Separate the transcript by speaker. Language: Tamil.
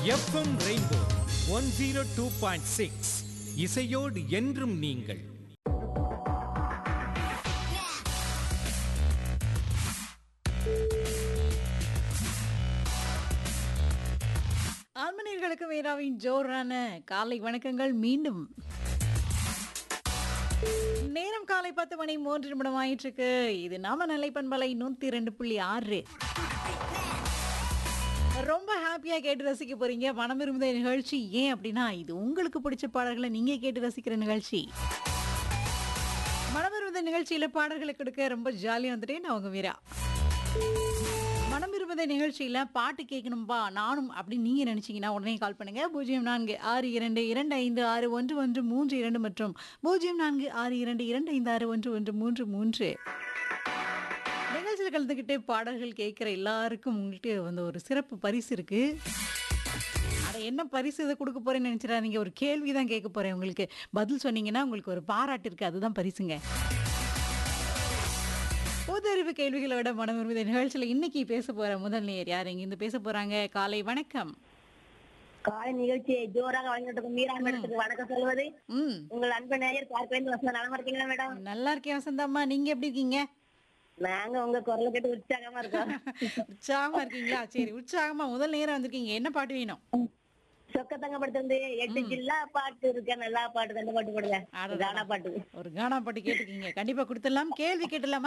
Speaker 1: FM rainbow one zero two point six இசையோடு என்றும் நீங்கள்
Speaker 2: ஆன்மீகர்களுக்கு மீராவின் ஜோரான காலை வணக்கங்கள் மீண்டும் நேரம் காலை பத்து மணி மூன்று நிமிடம் ஆயிட்டு இருக்கு இது நாம நிலைப்பண்பலை நூத்தி ரெண்டு புள்ளி ஆறு ரொம்ப ஹாப்பியா கேட்டு ரசிக்க போறீங்க மனம் விரும்புத நிகழ்ச்சி ஏன் அப்படின்னா இது உங்களுக்கு பிடிச்ச பாடல்களை நீங்க கேட்டு ரசிக்கிற நிகழ்ச்சி மனம் விரும்புத நிகழ்ச்சியில பாடல்களை கொடுக்க ரொம்ப ஜாலியா வந்துட்டேன் நான் உங்க வீரா மனம் விரும்புத நிகழ்ச்சியில பாட்டு கேட்கணும்பா நானும் அப்படின்னு நீங்க நினைச்சீங்கன்னா உடனே கால் பண்ணுங்க பூஜ்ஜியம் நான்கு ஆறு இரண்டு இரண்டு ஐந்து ஆறு ஒன்று ஒன்று மூன்று இரண்டு மற்றும் பூஜ்ஜியம் நான்கு ஆறு இரண்டு இரண்டு ஐந்து ஆறு ஒன்று ஒன்று மூன்று மூன்று நிகழ்ச்சியில் கலந்துக்கிட்டு பாடல்கள் கேட்குற எல்லாருக்கும் உங்கள்கிட்ட வந்து ஒரு சிறப்பு பரிசு இருக்கு அட என்ன பரிசு இதை கொடுக்க போறேன்னு நினைச்சிடாதீங்க ஒரு கேள்வி தான் கேட்க போறேன் உங்களுக்கு பதில் சொன்னீங்கன்னா உங்களுக்கு ஒரு பாராட்டு இருக்கு அதுதான் பரிசுங்க பொது அறிவு கேள்விகளோட மனம் விரும்பிய நிகழ்ச்சியில் இன்னைக்கு பேச போற முதல் நேர் யார் இங்கிருந்து பேச போறாங்க காலை வணக்கம்
Speaker 3: காலை நிகழ்ச்சியை ஜோராக வழங்கிட்டு மீரா மேடத்துக்கு வணக்கம் சொல்வது
Speaker 2: ம்
Speaker 3: உங்கள் அன்பு நேயர் பார்ப்பேன் வசனம் நலமா இருக்கீங்களா மேடம்
Speaker 2: நல்லா இருக்கேன் வசந்தாம்மா நீங்க எப்படி இருக்கீங்க
Speaker 3: நாங்க உங்க குரலை கேட்டு உற்சாகமா இருக்கோம்
Speaker 2: உற்சாகமா இருக்கீங்களா சரி உற்சாகமா முதல் நேரம் வந்திருக்கீங்க என்ன பாட்டு வேணும்
Speaker 3: சொக்க தங்க படுத்து எட்டு ஜில்லா பாட்டு இருக்க நல்லா பாட்டு அந்த பாட்டு போடுங்க
Speaker 2: அடடா.
Speaker 3: கானா பாட்டு
Speaker 2: ஒரு கானா பாட்டு கேட்டுக்கீங்க கண்டிப்பா கொடுத்துடலாம் கேள்வி கேட்டுடலாமா